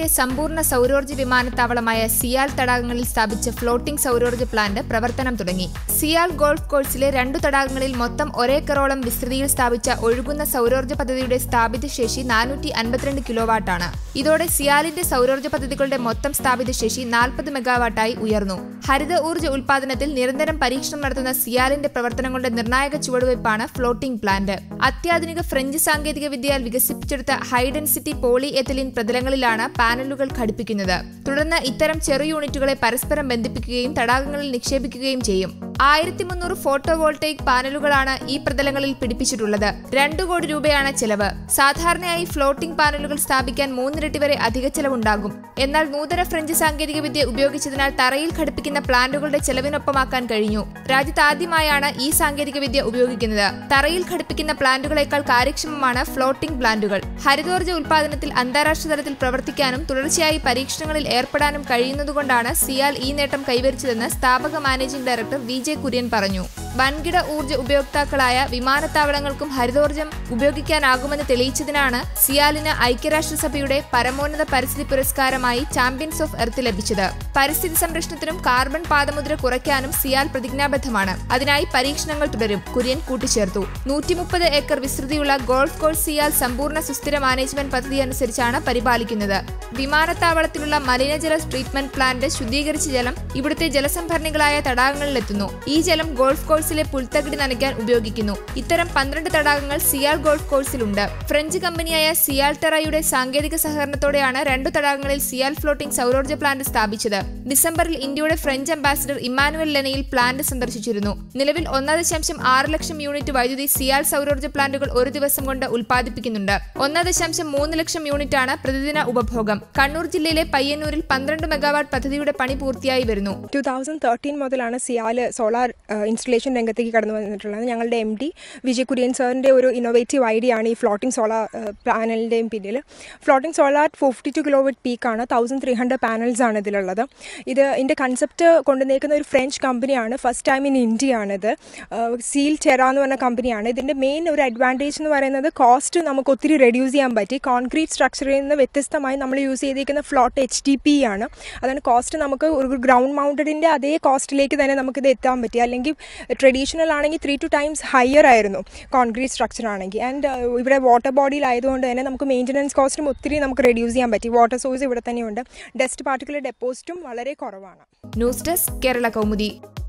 ഇന്ത്യയിലെ സമ്പൂർണ്ണ സൗരോർജ്ജ വിമാനത്താവളമായ സിയാൽ തടാകങ്ങളിൽ സ്ഥാപിച്ച ഫ്ലോട്ടിംഗ് സൗരോർജ്ജ പ്ലാന്റ് പ്രവർത്തനം തുടങ്ങി സിയാൽ ഗോൾഫ് കോഴ്സിലെ രണ്ടു തടാകങ്ങളിൽ മൊത്തം ഒരേക്കറോളം വിസ്തൃതിയിൽ സ്ഥാപിച്ച ഒഴുകുന്ന സൗരോർജ്ജ പദ്ധതിയുടെ സ്ഥാപിത ശേഷി നാനൂറ്റി അൻപത്തിരണ്ട് കിലോവാട്ടാണ് ഇതോടെ സിയാലിന്റെ സൗരോർജ്ജ പദ്ധതികളുടെ മൊത്തം സ്ഥാപിത ശേഷി നാൽപ്പത് മെഗാവാട്ടായി ഉയർന്നു ഹരിത ഊർജ്ജ ഉൽപാദനത്തിൽ നിരന്തരം പരീക്ഷണം നടത്തുന്ന സിയാലിന്റെ പ്രവർത്തനങ്ങളുടെ നിർണായക ചുവടുവയ്പ്പാണ് ഫ്ലോട്ടിംഗ് പ്ലാന്റ് അത്യാധുനിക ഫ്രഞ്ച് സാങ്കേതിക വിദ്യയാൽ വികസിപ്പിച്ചെടുത്ത ഹൈ ഡെൻസിറ്റി പോളി എത്തലിൻ പ്രതലങ്ങളിലാണ് പാനലുകൾ ഘടിപ്പിക്കുന്നത് തുടർന്ന് ഇത്തരം ചെറു യൂണിറ്റുകളെ പരസ്പരം ബന്ധിപ്പിക്കുകയും തടാകങ്ങളിൽ നിക്ഷേപിക്കുകയും ചെയ്യും ആയിരത്തി മുന്നൂറ് ഫോട്ടോ വോൾട്ടൈക് പാനലുകളാണ് ഈ പ്രതലങ്ങളിൽ പിടിപ്പിച്ചിട്ടുള്ളത് രണ്ടു കോടി രൂപയാണ് ചെലവ് സാധാരണയായി ഫ്ലോട്ടിംഗ് പാനലുകൾ സ്ഥാപിക്കാൻ മൂന്നിരട്ടി വരെ അധിക ചെലവുണ്ടാകും എന്നാൽ നൂതന ഫ്രഞ്ച് സാങ്കേതിക വിദ്യ ഉപയോഗിച്ചതിനാൽ തറയിൽ ഘടിപ്പിക്കുന്ന പ്ലാന്റുകളുടെ ചെലവിനൊപ്പമാക്കാൻ കഴിഞ്ഞു രാജ്യത്ത് ആദ്യമായാണ് ഈ സാങ്കേതിക വിദ്യ ഉപയോഗിക്കുന്നത് തറയിൽ ഘടിപ്പിക്കുന്ന പ്ലാന്റുകളേക്കാൾ കാര്യക്ഷമമാണ് ഫ്ലോട്ടിംഗ് പ്ലാന്റുകൾ ഹരിതോർജ്ജ ഉൽപാദനത്തിൽ അന്താരാഷ്ട്ര തലത്തിൽ പ്രവർത്തിക്കാനും തുടർച്ചയായി പരീക്ഷണങ്ങളിൽ ഏർപ്പെടാനും കഴിയുന്നതുകൊണ്ടാണ് സിയാൽ ഈ നേട്ടം കൈവരിച്ചതെന്ന് സ്ഥാപക managing director V J Kurian പറഞ്ഞു വൻകിട ഊർജ്ജ ഉപയോക്താക്കളായ വിമാനത്താവളങ്ങൾക്കും ഹരിതോർജ്ജം ഉപയോഗിക്കാനാകുമെന്ന് തെളിയിച്ചതിനാണ് സിയാലിന് ഐക്യരാഷ്ട്രസഭയുടെ പരമോന്നത പരിസ്ഥിതി പുരസ്കാരമായി ചാമ്പ്യൻസ് ഓഫ് എർത്ത് ലഭിച്ചത് പരിസ്ഥിതി സംരക്ഷണത്തിനും കാർബൺ പാദമുദ്ര കുറയ്ക്കാനും സിയാൽ പ്രതിജ്ഞാബദ്ധമാണ് അതിനായി പരീക്ഷണങ്ങൾ തുടരും കുര്യൻ കൂട്ടിച്ചേർത്തു നൂറ്റി മുപ്പത് ഏക്കർ വിസ്തൃതിയുള്ള ഗോൾഫ് കോഴ്സ് സിയാൽ സമ്പൂർണ്ണ സുസ്ഥിര മാനേജ്മെന്റ് പദ്ധതി അനുസരിച്ചാണ് പരിപാലിക്കുന്നത് വിമാനത്താവളത്തിലുള്ള മലിനജല ട്രീറ്റ്മെന്റ് പ്ലാന്റ് ശുദ്ധീകരിച്ച ജലം ഇവിടുത്തെ ജലസംഭരണികളായ തടാകങ്ങളിലെത്തുന്നു ഈ ജലം ഗോൾഫ് കോഴ്സിലെ പുൽത്തകിടി നനയ്ക്കാൻ ഉപയോഗിക്കുന്നു ഇത്തരം പന്ത്രണ്ട് തടാകങ്ങൾ സിയാൽ ഗോൾഫ് കോഴ്സിലുണ്ട് ഫ്രഞ്ച് കമ്പനിയായ സിയാൽ ടെറയുടെ സാങ്കേതിക സഹകരണത്തോടെയാണ് രണ്ടു തടാകങ്ങളിൽ സിയാൽ ഫ്ലോട്ടിംഗ് സൗരോർജ്ജ പ്ലാന്റ് സ്ഥാപിച്ചത് ഡിസംബറിൽ ഇന്ത്യയുടെ ഫ്രഞ്ച് അംബാസിഡർ ഇമ്മാനുവൽ ലെനയിൽ പ്ലാന്റ് സന്ദർശിച്ചിരുന്നു നിലവിൽ ഒന്നര ദശാംശം ആറ് ലക്ഷം യൂണിറ്റ് വൈദ്യുതി സിയാൽ സൗരോർജ്ജ പ്ലാന്റുകൾ ഒരു ദിവസം കൊണ്ട് ഉൽപ്പാദിപ്പിക്കുന്നുണ്ട് ഒന്ന് ദശാംശം മൂന്ന് ലക്ഷം യൂണിറ്റാണ് പ്രതിദിന ഉപഭോഗം കണ്ണൂർ ജില്ലയിലെ പയ്യന്നൂരിൽ പന്ത്രണ്ട് മെഗാവാട്ട് പദ്ധതിയുടെ പണി പൂർത്തിയായി വരുന്നു ടു തൗസൻഡ് തേർട്ടീൻ മുതലാണ് സിയാൽ സോളാർ ഇൻസ്റ്റലേഷൻ രംഗത്തേക്ക് കടന്നു വന്നിട്ടുള്ളത് ഞങ്ങളുടെ എം ഡി വിജയ് കുര്യൻ സാറിൻ്റെ ഒരു ഇന്നോവേറ്റീവ് ഐഡിയ ആണ് ഈ ഫ്ലോട്ടിംഗ് സോളാർ പാനലിൻ്റെയും പിന്നിൽ floating solar fifty two kilowatt പീക്കാണ് തൗസൻഡ് ത്രീ ഹൺഡ്രഡ് പാനൽസ് ആണ് ഇതിലുള്ളത് ഇത് ഇതിൻ്റെ കൺസെപ്റ്റ് കൊണ്ടുവന്നേക്കുന്ന ഒരു ഫ്രഞ്ച് കമ്പനിയാണ് ഫസ്റ്റ് ടൈം ഇൻ ഇന്ത്യ ആണിത് സീൽ ചെറ എന്ന് പറഞ്ഞ കമ്പനിയാണ് ഇതിൻ്റെ മെയിൻ ഒരു അഡ്വാൻറ്റേജ് എന്ന് പറയുന്നത് കോസ്റ്റ് നമുക്ക് ഒത്തിരി റെഡ്യൂസ് ചെയ്യാൻ പറ്റി കോൺക്രീറ്റ് സ്ട്രക്ചറിൽ നിന്ന് വ്യത്യസ്തമായി നമ്മൾ യൂസ് ചെയ്തിരിക്കുന്ന ഫ്ലോട്ട് എച്ച് ടി പി ആണ് അതാണ് കോസ്റ്റ് നമുക്ക് ഒരു ഗ്രൗണ്ട് മൗണ്ടഡിൻ്റെ അതേ കോസ്റ്റിലേക്ക് തന്നെ നമുക്കിത് എത്താൻ പറ്റി അല്ലെങ്കിൽ ട്രഡീഷണൽ ആണെങ്കിൽ ത്രീ ടു ടൈംസ് ഹയർ ആയിരുന്നു കോൺക്രീറ്റ് സ്ട്രക്ചർ ആണെങ്കിൽ ആൻഡ് ഇവിടെ വാട്ടർ ബോഡിയിലായതുകൊണ്ട് തന്നെ നമുക്ക് മെയിൻ്റനൻസ് കോസ്റ്റും ഒത്തിരി നമുക്ക് റെഡ്യൂസ് ചെയ്യാൻ പറ്റി വാട്ടർ സോഴ്സ് ഇവിടെ തന്നെയുണ്ട് ഡസ്റ്റ് പാർട്ടിക്കുലർ ഡെപ്പോസിറ്റും വളരെ കുറവാണ് ന്യൂസ് ഡെസ്ക് കേരള കൗമുദി